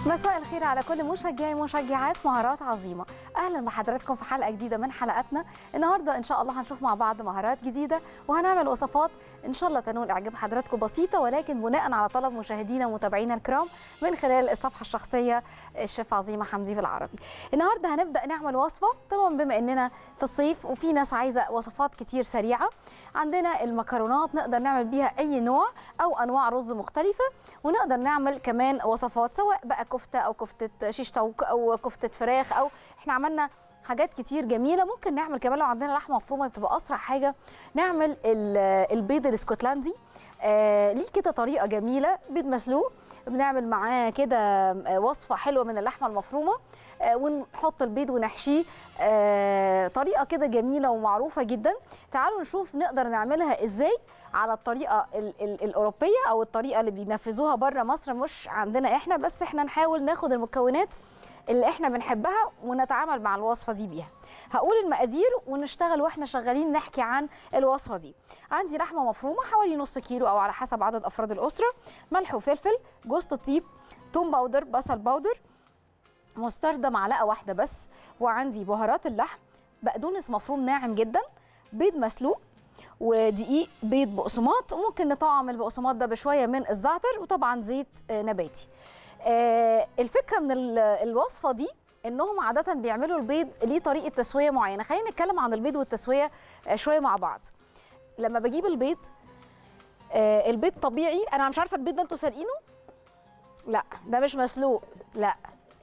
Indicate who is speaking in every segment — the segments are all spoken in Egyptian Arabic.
Speaker 1: مساء الخير على كل مشجعي ومشجعات مهارات عظيمه اهلا بحضراتكم في حلقه جديده من حلقاتنا النهارده ان شاء الله هنشوف مع بعض مهارات جديده وهنعمل وصفات ان شاء الله تنول اعجاب حضراتكم بسيطه ولكن بناء على طلب مشاهدينا ومتابعينا الكرام من خلال الصفحه الشخصيه الشيف عظيمه حمدي بالعربي النهارده هنبدا نعمل وصفه طبعا بما اننا في الصيف وفي ناس عايزه وصفات كتير سريعه عندنا المكرونات نقدر نعمل بيها اي نوع او انواع رز مختلفه ونقدر نعمل كمان وصفات سواء بقى كفته او كفته شيش طاووق او كفته فراخ او احنا عملنا حاجات كتير جميله ممكن نعمل كمان لو عندنا لحمه مفرومه بتبقى اسرع حاجه نعمل ال- البيض الاسكتلندي آه ليه كده طريقه جميله بيض مسلوق بنعمل معاه كده آه، وصفه حلوه من اللحمه المفرومه آه، ونحط البيض ونحشيه آه، طريقه كده جميله ومعروفه جدا تعالوا نشوف نقدر نعملها ازاي على الطريقه ال ال الاوروبيه او الطريقه اللي بينفذوها بره مصر مش عندنا احنا بس احنا نحاول ناخد المكونات اللي احنا بنحبها ونتعامل مع الوصفه دي بيها هقول المقادير ونشتغل واحنا شغالين نحكي عن الوصفه دي عندي لحمه مفرومه حوالي نص كيلو او على حسب عدد افراد الاسره ملح وفلفل جوز الطيب توم باودر بصل باودر مستردة معلقه واحده بس وعندي بهارات اللحم بقدونس مفروم ناعم جدا بيض مسلوق ودقيق بيض بقسماط وممكن نطعم البقسماط ده بشويه من الزعتر وطبعا زيت آه، نباتي آه، الفكره من ال- الوصفه دي انهم عاده بيعملوا البيض ليه طريقه تسويه معينه خلينا نتكلم عن البيض والتسويه آه، شويه مع بعض لما بجيب البيض آه، البيض طبيعي انا مش عارفه البيض ده انتوا سالقينه لا ده مش مسلوق لا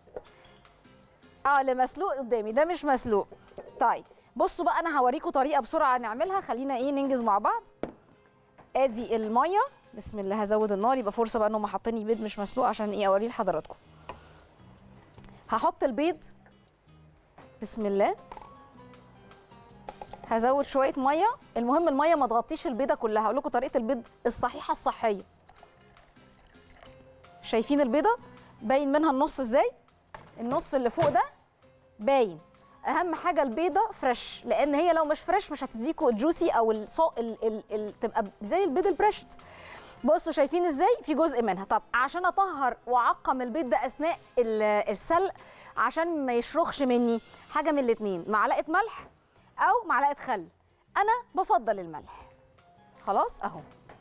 Speaker 1: اه اللي مسلوق قدامي ده مش مسلوق طيب بصوا بقى انا هوريكم طريقه بسرعه نعملها خلينا ايه ننجز مع بعض ادي الميه بسم الله هزود النار يبقى فرصه بقى انهم حاطين بيض مش مسلوق عشان ايه اوريه لحضراتكم هحط البيض بسم الله هزود شويه ميه المهم الميه ما تغطيش البيضه كلها هقول لكم طريقه البيض الصحيحه الصحيه شايفين البيضه باين منها النص ازاي النص اللي فوق ده باين اهم حاجه البيضه فريش لان هي لو مش فريش مش هتديكوا الجوسي او الصو ال ال ال تبقى زي البيض البريشت بصوا شايفين ازاي في جزء منها طب عشان اطهر واعقم البيض ده اثناء ال- السلق عشان ما يشرخش مني حاجه من الاتنين معلقه ملح او معلقه خل انا بفضل الملح خلاص اهو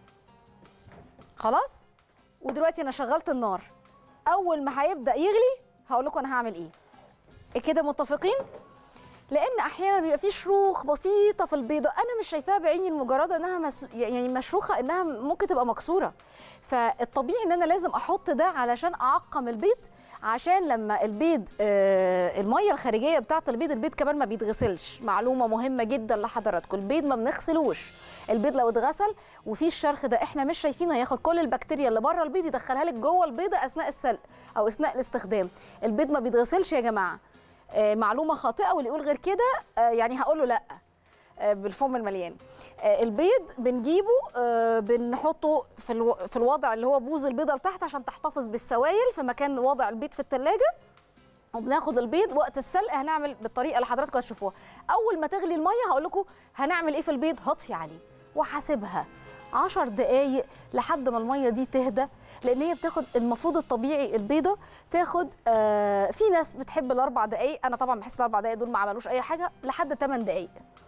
Speaker 1: خلاص ودلوقتي انا شغلت النار اول ما هيبدا يغلي هقول لكم انا هعمل ايه كده متفقين لان احيانا بيبقى في شروخ بسيطه في البيضه انا مش شايفاها بعيني المجرده انها مسل... يعني مشروخه انها ممكن تبقى مكسوره فالطبيعي ان انا لازم احط ده علشان اعقم البيض عشان لما البيض آه الميه الخارجيه بتاعه البيض البيض كمان ما بيتغسلش معلومه مهمه جدا لحضراتكم البيض ما بنغسلوش البيض لو اتغسل وفي الشرخ ده احنا مش شايفينه هياخد كل البكتيريا اللي بره البيض يدخلها لك جوه البيضه اثناء السلق او اثناء الاستخدام البيض ما بيتغسلش يا جماعه آه، معلومه خاطئه واللي يقول غير كده آه، يعني هقول له لا آه، بالفم المليان آه، البيض بنجيبه آه، بنحطه في الو... في الوضع اللي هو بوز البيضه لتحت عشان تحتفظ بالسوائل في مكان وضع البيض في الثلاجه وبناخد البيض وقت السلق هنعمل بالطريقه اللي حضراتكم هتشوفوها اول ما تغلي الميه هقول لكم هنعمل ايه في البيض هطفي عليه وهسيبها 10 دقايق لحد ما الميه دي تهدى لان هي بتاخد المفروض الطبيعي البيضه تاخد آه في ناس بتحب الاربع دقايق انا طبعا بحس الاربع دقايق دول ما عملوش اي حاجه لحد 8 دقايق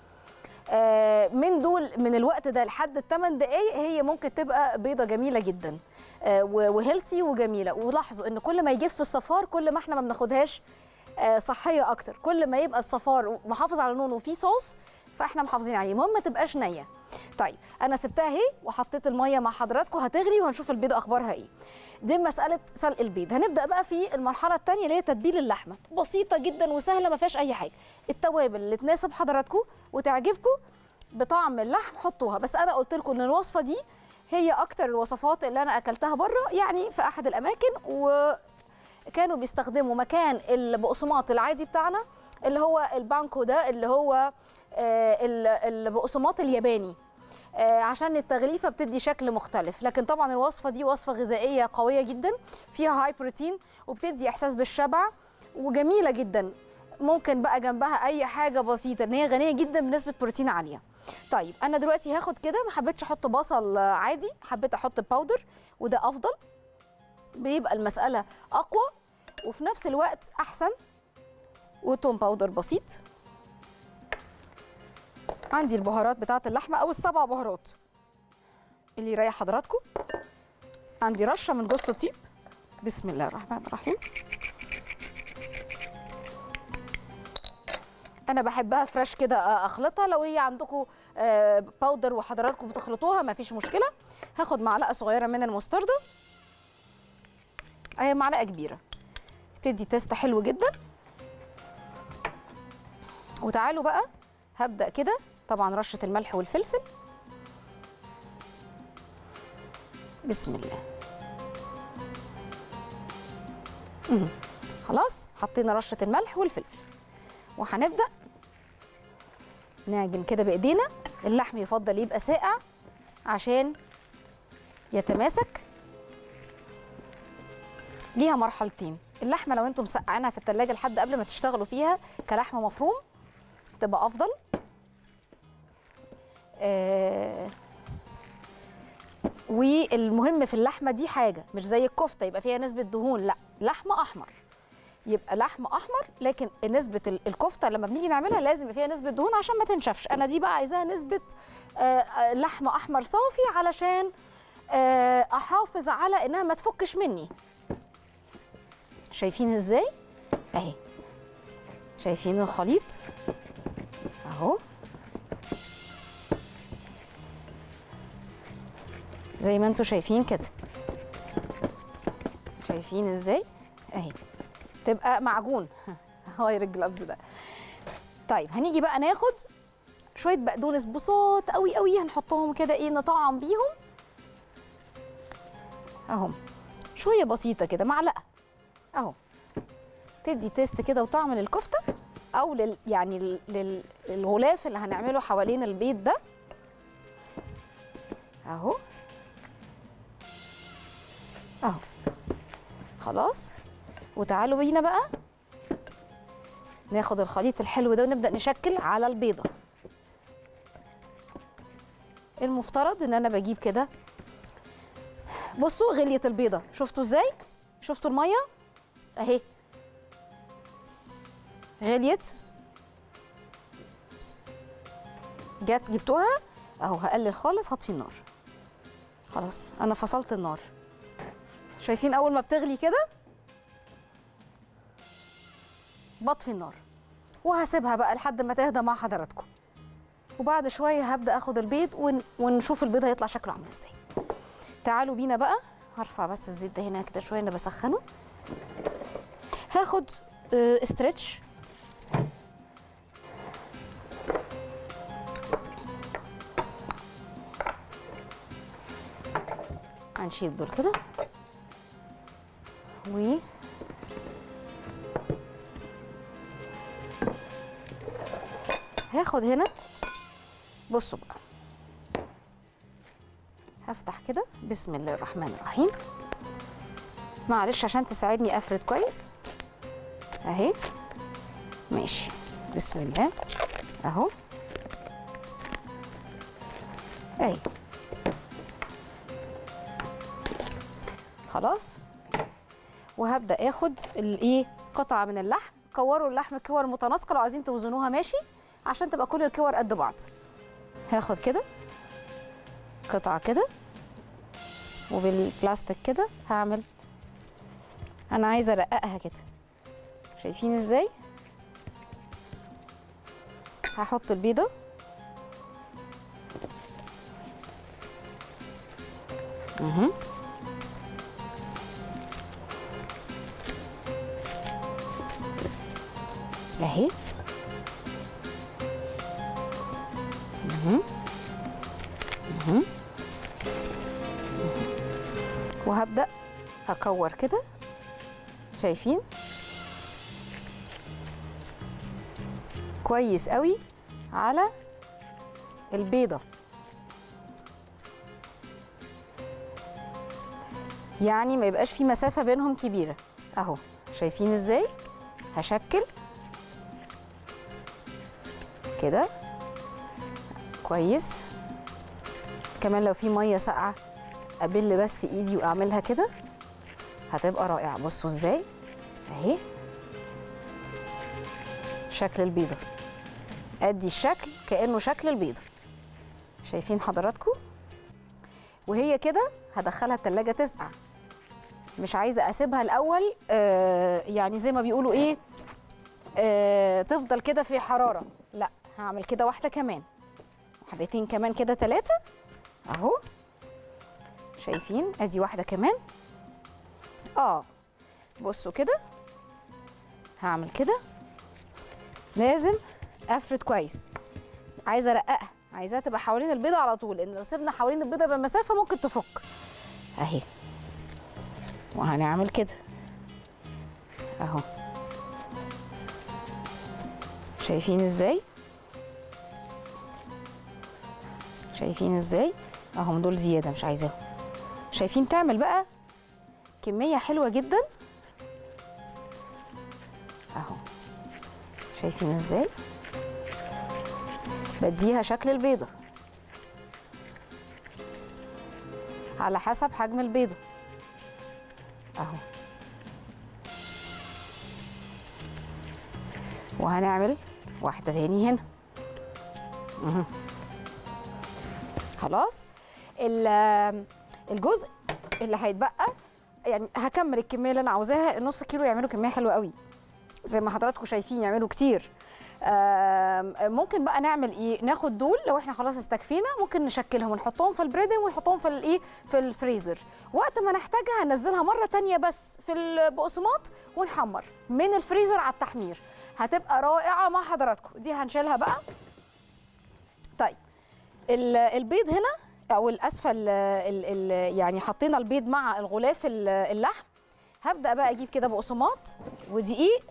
Speaker 1: آه من دول من الوقت ده لحد الثمان دقايق هي ممكن تبقى بيضه جميله جدا آه و- وهيلسي وجميله ولاحظوا ان كل ما يجف الصفار كل ما احنا ما بناخدهاش آه، صحيه اكتر كل ما يبقى الصفار محافظ على لونه وفيه صوص فاحنا محافظين عليه المهم ما تبقاش نيه طيب انا سبتها اهي وحطيت الميه مع حضراتكم هتغلي وهنشوف البيضه اخبارها ايه دي مساله سلق البيض هنبدا بقى في المرحله الثانيه اللي هي تتبيل اللحمه بسيطه جدا وسهله ما فيهاش اي حاجه التوابل اللي تناسب حضراتكم وتعجبكم بطعم اللحم حطوها بس انا قلت لكم ان الوصفه دي هي اكتر الوصفات اللي انا اكلتها بره يعني في احد الاماكن وكانوا بيستخدموا مكان البقسماط العادي بتاعنا اللي هو البانكو ده اللي هو آه، ال- البقسماط الياباني آه، عشان التغليفه بتدي شكل مختلف لكن طبعا الوصفه دي وصفه غذائيه قويه جدا فيها هاي بروتين وبتدي احساس بالشبع وجميله جدا ممكن بقى جنبها اي حاجه بسيطه ان هي غنيه جدا بنسبه بروتين عاليه طيب انا دلوقتي هاخد كده ما حبيتش احط بصل آه، عادي حبيت احط باودر وده افضل بيبقى المساله اقوى وفي نفس الوقت احسن وتوم باودر بسيط عندي البهارات بتاعه اللحمه او السبع بهارات اللي يريح حضراتكم عندي رشه من جوز الطيب بسم الله الرحمن الرحيم انا بحبها فريش كده اخلطها لو هي عندكم آه، باودر وحضراتكم بتخلطوها مفيش مشكله هاخد معلقه صغيره من المستردة اهي معلقه كبيره تدي تيست حلو جدا وتعالوا بقى هبدا كده طبعا رشه الملح والفلفل بسم الله مم. خلاص حطينا رشه الملح والفلفل وهنبدا نعجن كده بايدينا اللحم يفضل يبقى ساقع عشان يتماسك ليها مرحلتين اللحمه لو انتم مسقعينها في التلاجة لحد قبل ما تشتغلوا فيها كلحمه مفروم تبقى افضل آه والمهم في اللحمه دي حاجه مش زي الكفته يبقى فيها نسبه دهون لا لحمه احمر يبقى لحم احمر لكن نسبه ال- الكفته لما بنيجي نعملها لازم يبقى فيها نسبه دهون عشان ما تنشفش انا دي بقى عايزاها نسبه آه، آه، لحم احمر صافي علشان آه، احافظ على انها ما تفكش مني شايفين ازاي اهي شايفين الخليط اهو زي ما انتم شايفين كده شايفين ازاي اهي تبقى معجون غير الجلافز ده طيب هنيجي بقى ناخد شويه بقدونس بساط قوي قوي هنحطهم كده ايه نطعم بيهم اهو شويه بسيطه كده معلقه اهو تدي تيست كده وطعم للكفته او لل يعني لل- لل- للغلاف اللي هنعمله حوالين البيض ده اهو اهو خلاص وتعالوا بينا بقى ناخد الخليط الحلو ده ونبدا نشكل على البيضه المفترض ان انا بجيب كده بصوا غليت البيضه شفتوا ازاي شفتوا الميه اهي غليت جت جبتوها اهو هقلل خالص هطفي النار خلاص انا فصلت النار شايفين اول ما بتغلي كده بطفي النار وهسيبها بقى لحد ما تهدى مع حضراتكم وبعد شويه هبدا اخد البيض ون... ونشوف البيض هيطلع شكله عامل ازاي تعالوا بينا بقى هرفع بس الزيت ده هنا كده شويه انا بسخنه هاخد آه، استرتش هنشيل دول كده و هاخد هنا بصوا بقى هفتح كده بسم الله الرحمن الرحيم معلش عشان تساعدني افرد كويس اهي ماشي بسم الله اهو اهي خلاص وهبدا اخد الايه قطعه من اللحم كوروا اللحم كور متناسقه لو عايزين توزنوها ماشي عشان تبقى كل الكور قد بعض هاخد كده قطعه كده وبالبلاستيك كده هعمل انا عايزه ارققها كده شايفين ازاي هحط البيضه اها اهي مهم. مهم. وهبدأ أكور كده شايفين كويس قوي على البيضة يعني ما يبقاش في مسافة بينهم كبيرة اهو شايفين ازاي هشكل كده كويس كمان لو في ميه ساقعه ابل بس ايدي واعملها كده هتبقى رائعه بصوا ازاي اهي شكل البيضه ادي الشكل كانه شكل البيضه شايفين حضراتكم وهي كده هدخلها التلاجة تسقع مش عايزه اسيبها الاول آه يعني زي ما بيقولوا ايه آه تفضل كده في حراره لا هعمل كده واحده كمان واحدتين كمان كده ثلاثه اهو شايفين ادي واحده كمان اه بصوا كده هعمل كده لازم افرد كويس عايزه ارققها عايزاها تبقى حوالين البيضه على طول لان لو سيبنا حوالين البيضه بمسافه ممكن تفك اهي وهنعمل كده اهو شايفين ازاي شايفين ازاي اهم دول زياده مش عايزاهم شايفين تعمل بقى كميه حلوه جدا اهو شايفين ازاي بديها شكل البيضه على حسب حجم البيضه اهو وهنعمل واحده تاني هنا مهم. خلاص ال- الجزء اللي هيتبقى يعني هكمل الكميه اللي انا عاوزاها النص كيلو يعملوا كميه حلوه قوي زي ما حضراتكم شايفين يعملوا كتير آم، ممكن بقى نعمل ايه ناخد دول لو احنا خلاص استكفينا ممكن نشكلهم ونحطهم في البريدنج ونحطهم في الايه في الفريزر وقت ما نحتاجها هننزلها مره تانية بس في البقسماط ونحمر من الفريزر على التحمير هتبقى رائعه مع حضراتكم دي هنشيلها بقى طيب ال- البيض هنا او الاسفل ال ال يعني حطينا البيض مع الغلاف ال- اللحم هبدا بقى اجيب كده بقسماط ودقيق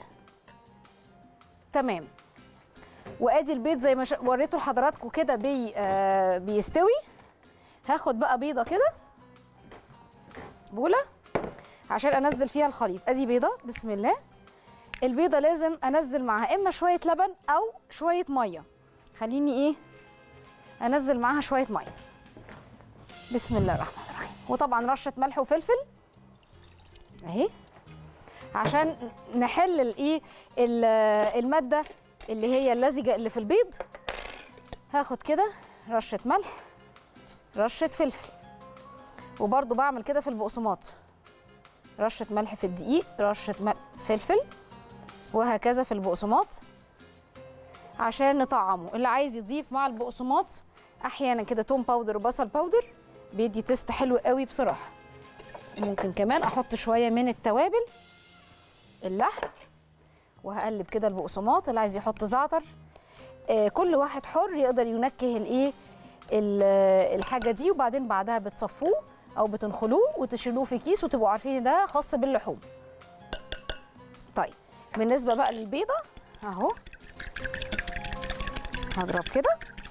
Speaker 1: تمام وادي البيض زي ما ش- وريته لحضراتكم كده بي آه بيستوي هاخد بقى بيضه كده بوله عشان انزل فيها الخليط ادي بيضه بسم الله البيضه لازم انزل معاها اما شويه لبن او شويه ميه خليني ايه انزل معاها شويه ميه بسم الله الرحمن الرحيم وطبعا رشه ملح وفلفل اهي عشان نحل الايه ال- الماده اللي هي اللزجه اللي في البيض هاخد كده رشه ملح رشه فلفل وبرضو بعمل كده في البقسماط رشه ملح في الدقيق رشه ملح فلفل وهكذا في البقسماط عشان نطعمه اللي عايز يضيف مع البقسماط احيانا كده توم باودر وبصل باودر بيدي تيست حلو قوي بصراحه ممكن كمان احط شويه من التوابل اللحم وهقلب كده البقسماط اللي عايز يحط زعتر آه كل واحد حر يقدر ينكه الايه ال- الحاجه دي وبعدين بعدها بتصفوه او بتنخلوه وتشيلوه في كيس وتبقوا عارفين إن ده خاص باللحوم طيب بالنسبه بقى للبيضه اهو هضرب كده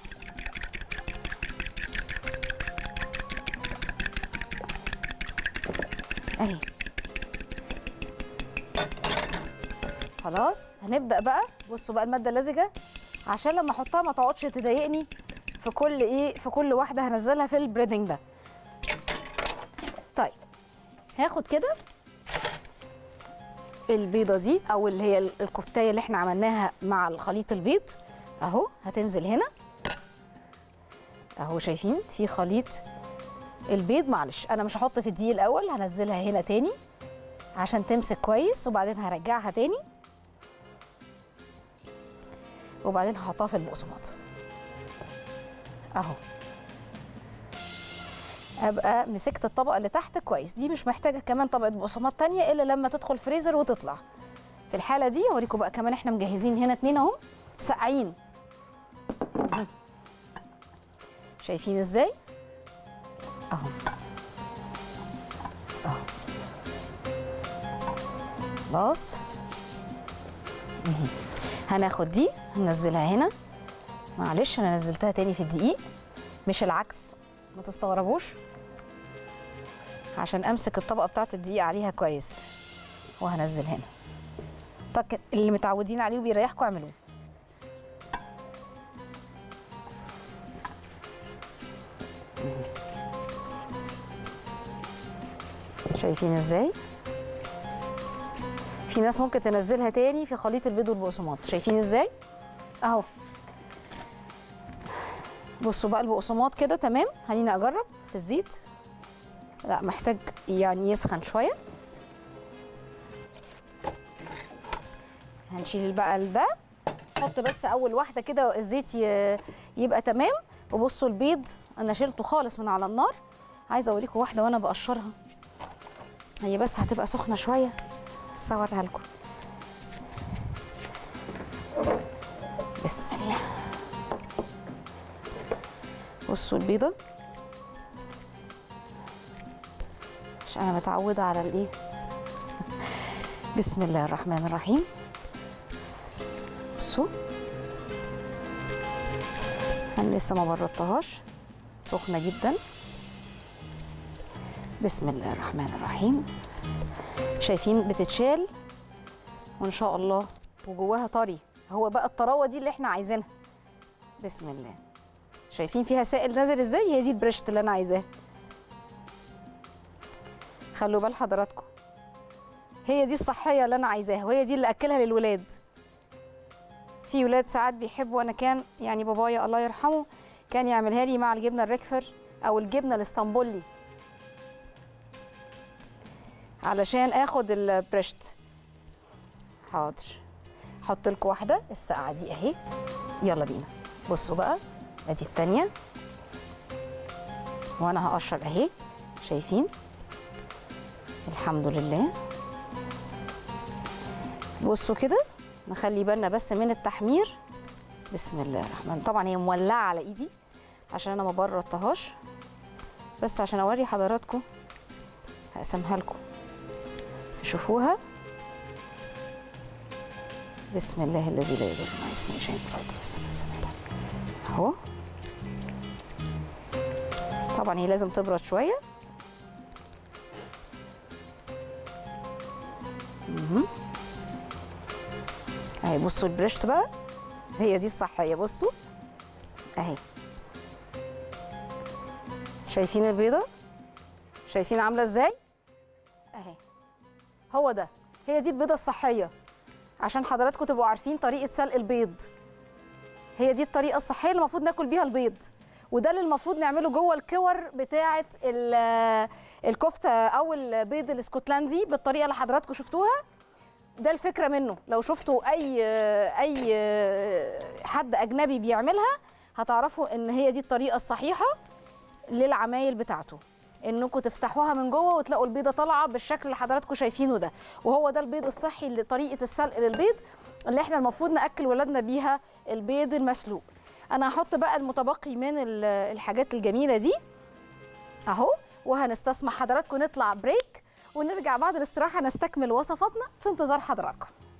Speaker 1: اهي خلاص هنبدا بقى بصوا بقى الماده اللزجه عشان لما احطها ما تقعدش تضايقني في كل ايه في كل واحده هنزلها في البريدنج ده طيب هاخد كده البيضه دي او اللي هي الكفتايه اللي احنا عملناها مع الخليط البيض اهو هتنزل هنا اهو شايفين في خليط البيض معلش انا مش هحط في الدقيق الاول هنزلها هنا تاني عشان تمسك كويس وبعدين هرجعها تاني وبعدين هحطها في البقسماط اهو ابقى مسكت الطبقه اللي تحت كويس دي مش محتاجه كمان طبقه بقسماط تانية الا لما تدخل فريزر وتطلع في الحاله دي اوريكم بقى كمان احنا مجهزين هنا اتنين اهو ساقعين مهم. شايفين ازاي اهو اهو خلاص مهم. هناخد دي هننزلها هنا معلش انا نزلتها تاني في الدقيق مش العكس ما تستغربوش عشان امسك الطبقه بتاعت الدقيق عليها كويس وهنزل هنا طب اللي متعودين عليه وبيريحكم اعملوه شايفين ازاي في ناس ممكن تنزلها تاني في خليط البيض والبقسماط شايفين ازاي اهو بصوا بقى البقسماط كده تمام خليني اجرب في الزيت لا محتاج يعني يسخن شويه هنشيل بقى ده حط بس اول واحده كده الزيت ي- يبقى تمام وبصوا البيض انا شلته خالص من على النار عايزه اوريكم واحده وانا بقشرها هي بس هتبقى سخنه شويه بس اوريها لكم بسم الله بصوا البيضه مش انا متعوده على الايه بسم الله الرحمن الرحيم بصوا انا لسه ما بردتهاش سخنه جدا بسم الله الرحمن الرحيم شايفين بتتشال وان شاء الله وجواها طري هو بقى الطراوه دي اللي احنا عايزينها بسم الله شايفين فيها سائل نازل ازاي هي دي البريشت اللي انا عايزاها خلوا بال حضراتكم هي دي الصحيه اللي انا عايزاها وهي دي اللي اكلها للولاد في ولاد ساعات بيحبوا انا كان يعني بابايا الله يرحمه كان يعملها لي مع الجبنه الريكفر او الجبنه الاسطنبولي علشان اخد البريشت حاضر احط لكم واحده الساقعه دي اهي يلا بينا بصوا بقى ادي التانيه وانا هقشر اهي شايفين الحمد لله بصوا كده نخلي بالنا بس من التحمير بسم الله الرحمن طبعا هي مولعه على ايدي عشان انا ما بردتهاش بس عشان اوري حضراتكم هقسمها لكم تشوفوها بسم الله الذي لا يضر مع اسمه شيء في الارض بسم الله السماء اهو طبعا هي لازم تبرد شويه مهم. اهي بصوا البريشت بقى هي دي الصحيه بصوا اهي شايفين البيضه شايفين عامله ازاي اهي هو ده هي دي البيضه الصحيه عشان حضراتكم تبقوا عارفين طريقه سلق البيض هي دي الطريقه الصحيه اللي المفروض ناكل بيها البيض وده اللي المفروض نعمله جوه الكور بتاعه ال- الكفته او البيض الاسكتلندي بالطريقه اللي حضراتكم شفتوها ده الفكره منه لو شفتوا اي اي حد اجنبي بيعملها هتعرفوا ان هي دي الطريقه الصحيحه للعمايل بتاعته انكم تفتحوها من جوه وتلاقوا البيضه طالعه بالشكل اللي حضراتكم شايفينه ده وهو ده البيض الصحي اللي طريقه السلق للبيض اللي احنا المفروض ناكل ولادنا بيها البيض المسلوق انا هحط بقى المتبقي من ال- الحاجات الجميله دي اهو وهنستسمح حضراتكم نطلع بريك ونرجع بعد الاستراحه نستكمل وصفاتنا في انتظار حضراتكم